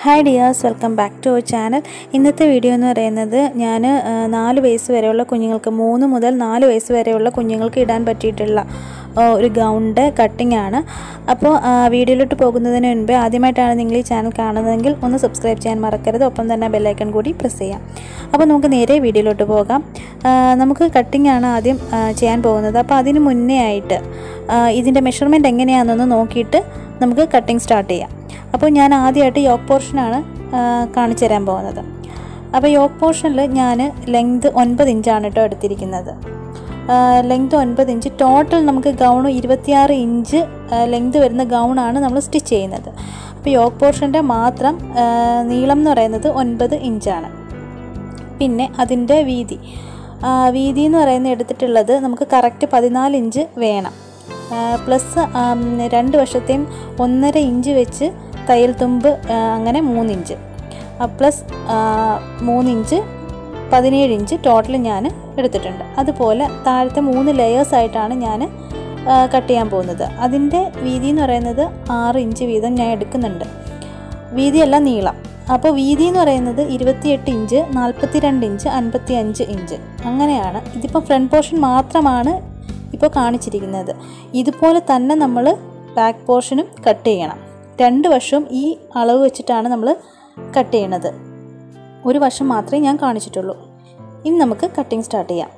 hi dears welcome back to our channel ഇന്നത്തെ video എന്ന് പറയുന്നത് ഞാൻ നാല് വയസ്സ് വരെയുള്ള കുഞ്ഞുങ്ങൾക്ക് മൂന്ന് മുതൽ നാല് വയസ്സ് വരെയുള്ള കുഞ്ഞുങ്ങൾക്ക് ഇടാൻ പറ്റിയിട്ടുള്ള ആ, ഒരു ഗൗണിൻ്റെ കട്ടിംഗ് ആണ് അപ്പോൾ ആ, വീഡിയോയിലോട്ട് പോകുന്നതിന് മുൻപ് ആദ്യമായിട്ടാണ് നിങ്ങൾ ഈ ചാനൽ കാണുന്നതെങ്കിൽ ഒന്ന് സബ്സ്ക്രൈബ് ചെയ്യാൻ മറക്കരുത് ഒപ്പം തന്നെ ബെല്ലൈക്കൺ കൂടി പ്രസ് ചെയ്യാം അപ്പോൾ നമുക്ക് നേരെ വീഡിയോയിലോട്ട് പോകാം ആ, നമുക്ക് കട്ടിംഗ് ആണ് ആദ്യം ആ, ചെയ്യാൻ പോകുന്നത് അപ്പോൾ അതിന് മുന്നേ ആയിട്ട് ആ, ഇതിൻ്റെ മെഷർമെൻറ്റ് എങ്ങനെയാണെന്നൊന്ന് നോക്കിയിട്ട് നമുക്ക് കട്ടിംഗ് സ്റ്റാർട്ട് ചെയ്യാം അപ്പോൾ ഞാൻ ആദ്യമായിട്ട് യോക്ക് പോർഷനാണ് കാണിച്ചു തരാൻ പോകുന്നത് അപ്പോൾ യോക്ക് പോർഷനിൽ ഞാൻ ലെങ്ത് ഒൻപത് ഇഞ്ചാണ് കേട്ടോ എടുത്തിരിക്കുന്നത് ലെങ്ത് ഒൻപത് ഇഞ്ച് ടോട്ടൽ നമുക്ക് ഗൗൺ ഇരുപത്തിയാറ് ഇഞ്ച് ലെങ്ത് വരുന്ന ഗൗണാണ് നമ്മൾ സ്റ്റിച്ച് ചെയ്യുന്നത് അപ്പോൾ യോക്ക് പോർഷൻ്റെ മാത്രം ആ, നീളം എന്ന് പറയുന്നത് ഒൻപത് ഇഞ്ചാണ് പിന്നെ അതിൻ്റെ വീതി ആ, വീതി എന്ന് പറയുന്നത് എടുത്തിട്ടുള്ളത് നമുക്ക് കറക്റ്റ് പതിനാല് ഇഞ്ച് വേണം പ്ലസ് രണ്ട് വശത്തെയും ഒന്നര ഇഞ്ച് വെച്ച് തയ്യൽ തുമ്പ് ആ, അങ്ങനെ മൂന്നിഞ്ച് പ്ലസ് മൂന്നിഞ്ച് പതിനേഴ് ഇഞ്ച് ടോട്ടൽ ഞാൻ എടുത്തിട്ടുണ്ട് അതുപോലെ താഴത്തെ മൂന്ന് ലെയേഴ്സ് ആയിട്ടാണ് ഞാൻ കട്ട് ചെയ്യാൻ പോകുന്നത് അതിൻ്റെ വീതി എന്ന് പറയുന്നത് ആറ് ഇഞ്ച് വീതം ഞാൻ എടുക്കുന്നുണ്ട് വീതിയല്ല നീളം അപ്പോൾ വീതി എന്ന് പറയുന്നത് ഇരുപത്തിയെട്ട് ഇഞ്ച് നാൽപ്പത്തി രണ്ട് ഇഞ്ച് അൻപത്തി അഞ്ച് ഇഞ്ച് അങ്ങനെയാണ് ഇതിപ്പോൾ ഫ്രണ്ട് പോർഷൻ മാത്രമാണ് ഇപ്പോൾ കാണിച്ചിരിക്കുന്നത് ഇതുപോലെ തന്നെ നമ്മൾ ബാക്ക് പോർഷനും കട്ട് ചെയ്യണം രണ്ട് വശവും ഈ അളവ് വെച്ചിട്ടാണ് നമ്മൾ കട്ട് ചെയ്യണത് ഒരു വശം മാത്രമേ ഞാൻ കാണിച്ചിട്ടുള്ളൂ ഇനി നമുക്ക് കട്ടിങ് സ്റ്റാർട്ട് ചെയ്യാം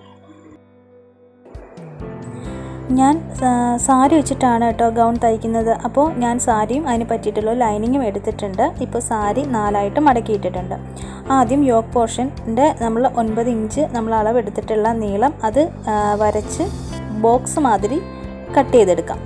ഞാൻ ആ, സാരി വെച്ചിട്ടാണ് കേട്ടോ ഗൗൺ തയ്ക്കുന്നത് അപ്പോൾ ഞാൻ സാരിയും അതിന് പറ്റിയിട്ടുള്ള ലൈനിങ്ങും എടുത്തിട്ടുണ്ട് ഇപ്പോൾ സാരി നാലായിട്ട് മടക്കിയിട്ടിട്ടുണ്ട് ആദ്യം യോക്ക് പോർഷൻ്റെ നമ്മൾ ഒൻപത് ഇഞ്ച് നമ്മൾ അളവ് എടുത്തിട്ടുള്ള നീളം അത് ആ, വരച്ച് ബോക്സ് മാതിരി കട്ട് ചെയ്തെടുക്കാം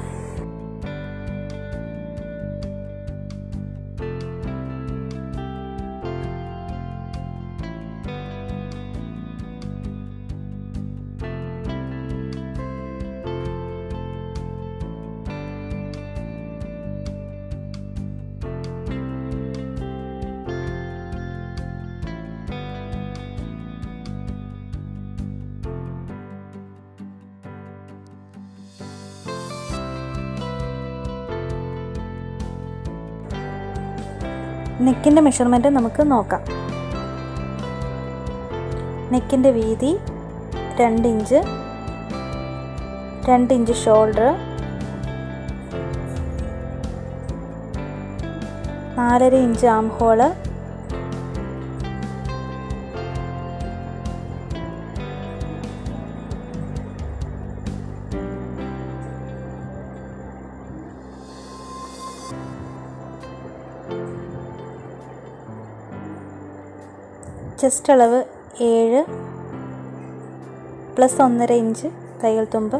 നെക്കിൻ്റെ മെഷർമെൻറ്റ് നമുക്ക് നോക്കാം നെക്കിൻ്റെ വീതി രണ്ട് ഇഞ്ച് രണ്ട് ഇഞ്ച് ഷോൾഡർ നാലര ഇഞ്ച് ആം ഹോള് ചെസ്റ്റ് അളവ് ഏഴ് പ്ലസ് ഒന്നര ഇഞ്ച് തയ്യൽ തുമ്പ്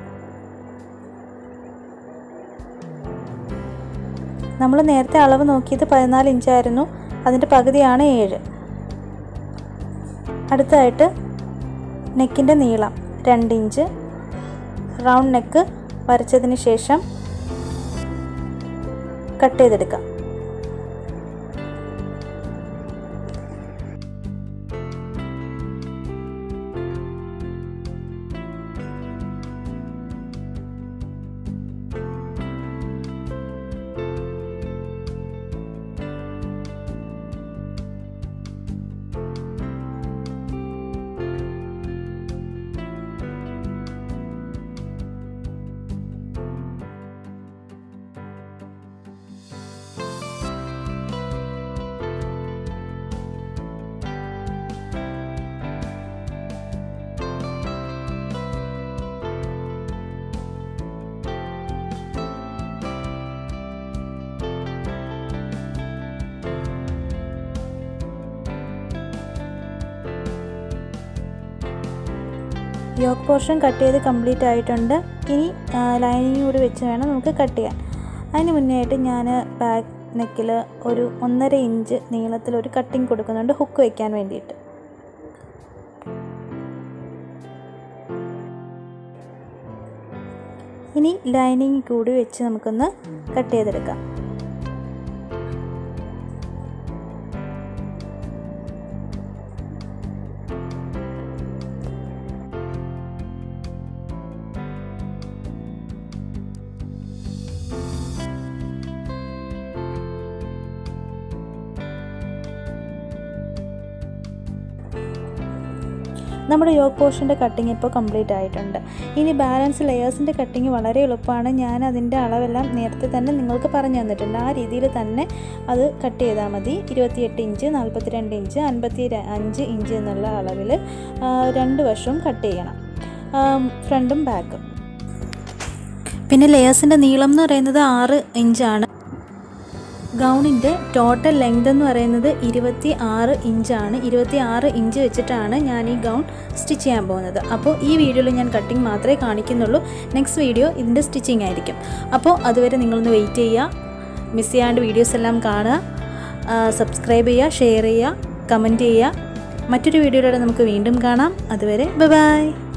നമ്മൾ നേരത്തെ അളവ് നോക്കിയത് പതിനാല് ഇഞ്ചായിരുന്നു അതിൻ്റെ പകുതിയാണ് ഏഴ് അടുത്തതായിട്ട് നെക്കിൻ്റെ നീളം രണ്ട് ഇഞ്ച് റൗണ്ട് നെക്ക് വരച്ചതിന് ശേഷം കട്ട് ചെയ്തെടുക്കാം യോക്ക് പോർഷൻ കട്ട് ചെയ്ത് കംപ്ലീറ്റ് ആയിട്ടുണ്ട് ഇനി ലൈനിങ് കൂടി വെച്ച് വേണം നമുക്ക് കട്ട് ചെയ്യാൻ അതിന് മുന്നേ ആയിട്ട് ഞാൻ ബാക്ക് നെക്കിൽ ഒരു ഒന്നര ഇഞ്ച് നീളത്തിൽ ഒരു കട്ടിങ് കൊടുക്കുന്നുണ്ട് ഹുക്ക് വെക്കാൻ വേണ്ടിയിട്ട് ഇനി ലൈനിങ് കൂടി വെച്ച് നമുക്കൊന്ന് കട്ട് ചെയ്തെടുക്കാം നമ്മുടെ യോഗ് പോർഷൻ്റെ കട്ടിങ് ഇപ്പോൾ കംപ്ലീറ്റ് ആയിട്ടുണ്ട് ഇനി ബാലൻസ് ലെയേഴ്സിൻ്റെ കട്ടിങ് വളരെ എളുപ്പമാണ് ഞാൻ അതിൻ്റെ അളവെല്ലാം നേരത്തെ തന്നെ നിങ്ങൾക്ക് പറഞ്ഞു തന്നിട്ടുണ്ട് ആ രീതിയിൽ തന്നെ അത് കട്ട് ചെയ്താൽ മതി ഇരുപത്തിയെട്ട് ഇഞ്ച് നാൽപ്പത്തിരണ്ട് ഇഞ്ച് അൻപത്തി അഞ്ച് ഇഞ്ച് എന്നുള്ള അളവിൽ രണ്ട് വശവും കട്ട് ചെയ്യണം ഫ്രണ്ടും ബാക്കും പിന്നെ ലെയേഴ്സിൻ്റെ നീളം എന്ന് പറയുന്നത് ആറ് ഇഞ്ചാണ് ഗൗണിൻ്റെ ടോട്ടൽ ലെങ്ത് എന്ന് പറയുന്നത് ഇരുപത്തി ആറ് ഇഞ്ചാണ് ഇരുപത്തി ആറ് ഇഞ്ച് വെച്ചിട്ടാണ് ഞാൻ ഈ ഗൗൺ സ്റ്റിച്ച് ചെയ്യാൻ പോകുന്നത് അപ്പോൾ ഈ വീഡിയോയിൽ ഞാൻ കട്ടിങ് മാത്രമേ കാണിക്കുന്നുള്ളൂ നെക്സ്റ്റ് വീഡിയോ ഇതിൻ്റെ സ്റ്റിച്ചിങ് ആയിരിക്കും അപ്പോൾ അതുവരെ നിങ്ങളൊന്ന് വെയിറ്റ് ചെയ്യുക മിസ് ചെയ്യാണ്ട് വീഡിയോസ് എല്ലാം കാണുക സബ്സ്ക്രൈബ് ചെയ്യുക ഷെയർ ചെയ്യുക കമൻറ്റ് ചെയ്യുക മറ്റൊരു വീഡിയോയിലൂടെ നമുക്ക് വീണ്ടും കാണാം അതുവരെ ബൈ